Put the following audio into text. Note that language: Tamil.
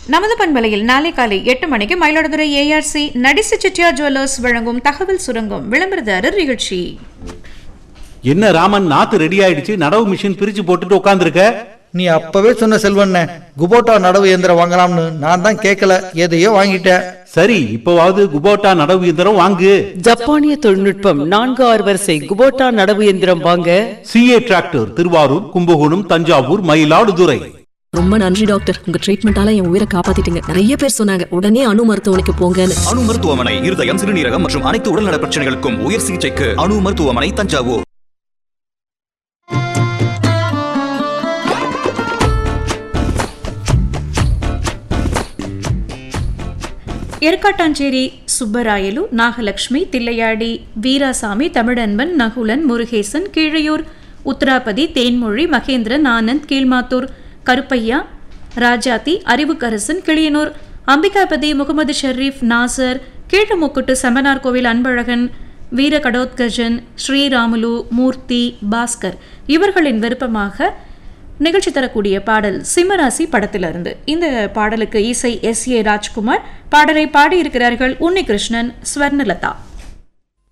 நமது பண்பலையில் நாளை காலை எட்டு மணிக்கு மயிலாடுதுறை ஏஆர்சி நடிசு செட்டியார் ஜுவல்லர்ஸ் வழங்கும் தகவல் சுரங்கம் விளம்பரதாரர் நிகழ்ச்சி என்ன ராமன் நாத்து ரெடி ஆயிடுச்சு நடவு மிஷின் பிரிச்சு போட்டுட்டு உட்காந்துருக்க நீ அப்பவே சொன்ன செல்வண்ணே குபோட்டா நடவு இயந்திரம் வாங்கலாம்னு நான் தான் கேட்கல எதையோ வாங்கிட்டேன் சரி இப்பவாவது குபோட்டா நடவு இயந்திரம் வாங்கு ஜப்பானிய தொழில்நுட்பம் நான்கு ஆறு வரிசை குபோட்டா நடவு எந்திரம் வாங்க சிஏ டிராக்டர் திருவாரூர் கும்பகோணம் தஞ்சாவூர் மயிலாடுதுறை ரொம்ப நன்றி டாக்டர் உங்க ட்ரீட்மெண்டால என் உயிரை காப்பாத்திட்டீங்க நிறைய பேர் சொன்னாங்க உடனே அணு மருத்துவமனைக்கு போங்கன்னு அணு மருத்துவமனை இருதயம் சிறுநீரகம் மற்றும் அனைத்து உடல்நல பிரச்சனைகளுக்கும் உயர் சிகிச்சைக்கு அணு மருத்துவமனை தஞ்சாவூர் எருக்காட்டாஞ்சேரி சுப்பராயலு நாகலட்சுமி தில்லையாடி வீராசாமி தமிழன்பன் நகுலன் முருகேசன் கீழையூர் உத்தராபதி தேன்மொழி மகேந்திரன் ஆனந்த் கீழ்மாத்தூர் கருப்பையா ராஜாத்தி அறிவுக்கரசன் கிளியனூர் அம்பிகாபதி முகமது ஷெரீப் நாசர் கீழமுக்குட்டு செம்பனார் கோவில் அன்பழகன் வீர கடோத்கஜன் ஸ்ரீராமுலு மூர்த்தி பாஸ்கர் இவர்களின் விருப்பமாக நிகழ்ச்சி தரக்கூடிய பாடல் சிம்மராசி படத்திலிருந்து இந்த பாடலுக்கு இசை எஸ் ஏ ராஜ்குமார் பாடலை பாடியிருக்கிறார்கள் உன்னிகிருஷ்ணன் ஸ்வர்ணலதா